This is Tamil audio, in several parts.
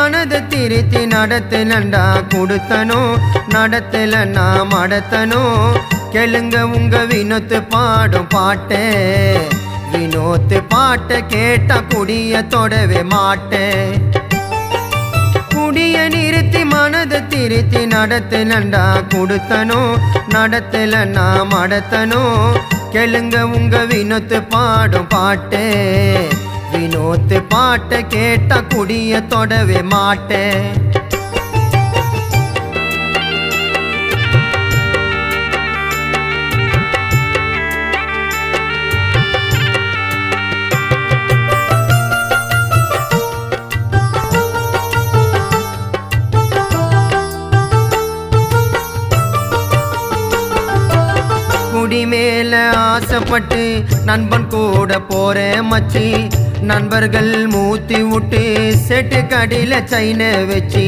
மனதை திருத்தி நடத்தலண்டா கொடுத்தனோ நடத்தல நான் மடத்தனோ கேளுங்க உங்க வினோத்து பாடும் பாட்டே வினோத்து பாட்டை கேட்டா குடிய தொடவே மாட்டேன் குடிய நிறுத்தி மனதை திருத்தி நடத்தலண்டா கொடுத்தனோ நடத்தல நான் மடத்தனோ கேளுங்க உங்க வினோத்து பாடும் பாட்டே வினோத்து பாட்டை கேட்டா குடிய தொடவே மாட்டேன் குடி மேல ஆசைப்பட்டு நண்பன் கூட போறேன் மச்சி நண்பர்கள் மூத்தி விட்டு செட்டு கடியில சைன வச்சு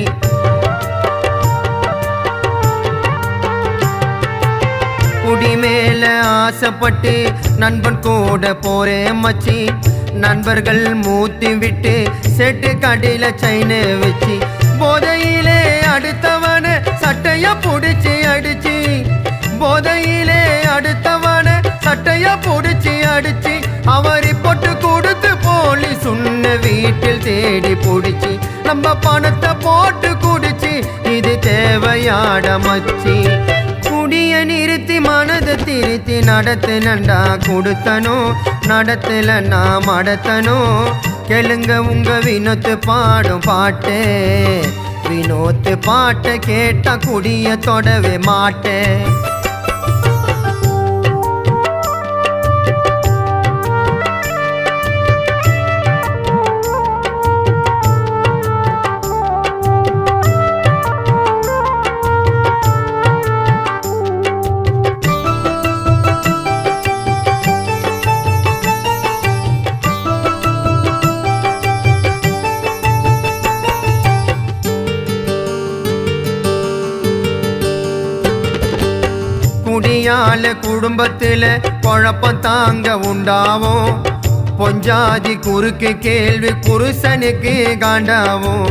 குடி மேல ஆசைப்பட்டு நண்பன் கூட போறேன் மச்சி நண்பர்கள் மூத்தி விட்டு செட்டு கடியில சைன வச்சு போதையிலே அடுத்தவன சட்டைய புடிச்சு அடிச்சு போதையிலே அடுத்தவன சட்டைய புடிச்சு அடிச்சு அவரி பொட்டு கொடுத்து போலீஸ் உன்ன வீட்டில் தேடி புடிச்சு நம்ம பணத்தை போட்டு குடிச்சு இது தேவையாட மச்சி குடிய நிறுத்தி மனதை திருத்தி நடத்தலண்டா கொடுத்தனோ நடத்தல நான் மடத்தனோ கேளுங்க உங்க வினோத்து பாடும் பாட்டே வினோத்து பாட்டை கேட்டா குடிய தொடவே மாட்டேன் குடியால குடும்பத்துல குழப்பம் தாங்க உண்டாவும் பொஞ்சாதி குறுக்கு கேள்வி புருஷனுக்கு காண்டாவும்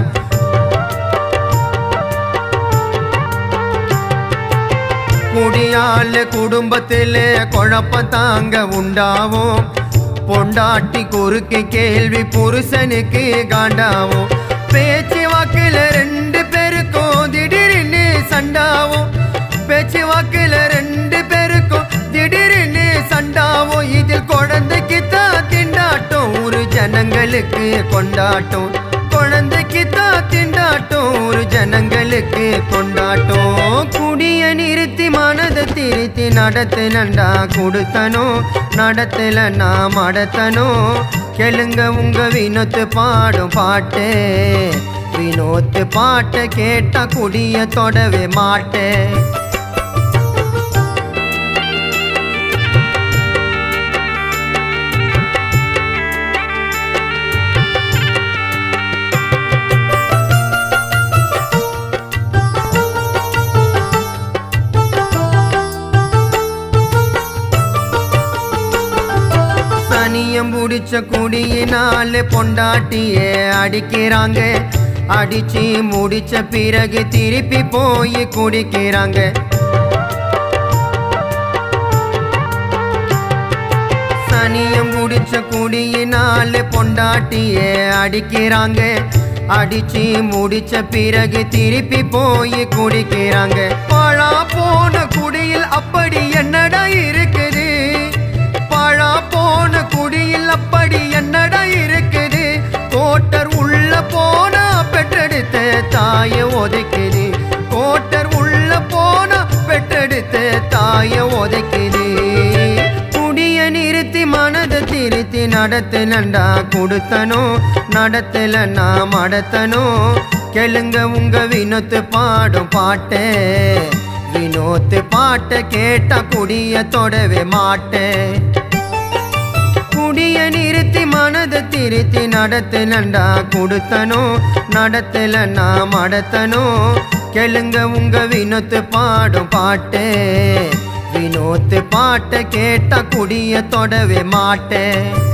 குடியால குடும்பத்துல குழப்பம் தாங்க உண்டாவும் பொண்டாட்டி குறுக்கு கேள்வி புருஷனுக்கு காண்டாவும் பேச்சு வாக்குல ரெண்டு பேருக்கும் திடீர்னு சண்டாவும் பேச்சு வாக்குல ரெண்டு பேருக்கும் திடீர்னு சண்டாவும் இதில் குழந்தைக்கு தான் திண்டாட்டம் ஒரு ஜனங்களுக்கு கொண்டாட்டம் குழந்தைக்கு தான் திண்டாட்டம் ஒரு ஜனங்களுக்கு கொண்டாட்டம் குடிய நிறுத்தி மனதை திருத்தி நடத்தலண்டா கொடுத்தனோ நடத்தல நான் மடத்தனோ கேளுங்க உங்க வினோத்து பாடும் பாட்டே வினோத்து பாட்டை கேட்டா குடிய தொடவே மாட்டேன் சனியம் புடிச்ச குடியினால பொண்டாட்டிய அடிக்கிறாங்க அடிச்சு முடிச்ச பிறகு திருப்பி போய் குடிக்கிறாங்க சனியம் முடிச்ச குடியினால பொண்டாட்டிய அடிக்கிறாங்க அடிச்சு முடிச்ச பிறகு திருப்பி போய் குடிக்கிறாங்க பழா போன குடியில் அப்படி என்னடா இருக்குது பழா போன குடியில் அப்படி என்னடா இருக்குது கோட்டர் உள்ள போனா பெற்றெடுத்த தாய உதைக்குது கோட்டர் உள்ள போனா பெற்றெடுத்த தாய உதைக்குது குடிய நிறுத்தி மனதை திருத்தி நடத்தலண்டா கொடுத்தனோ நடத்தல நான் மடத்தனோ கேளுங்க உங்க வினோத்து பாடும் பாட்டே வினோத்து பாட்டை கேட்டா குடிய தொடவே மாட்டேன் குடிய நிறுத்தி மனதை திருத்தி நடத்தலண்டா கொடுத்தனோ நடத்தல நான் மடத்தனோ கேளுங்க உங்க வினோத்து பாடும் பாட்டே வினோத்து பாட்டை கேட்டா குடிய தொடவே மாட்டேன்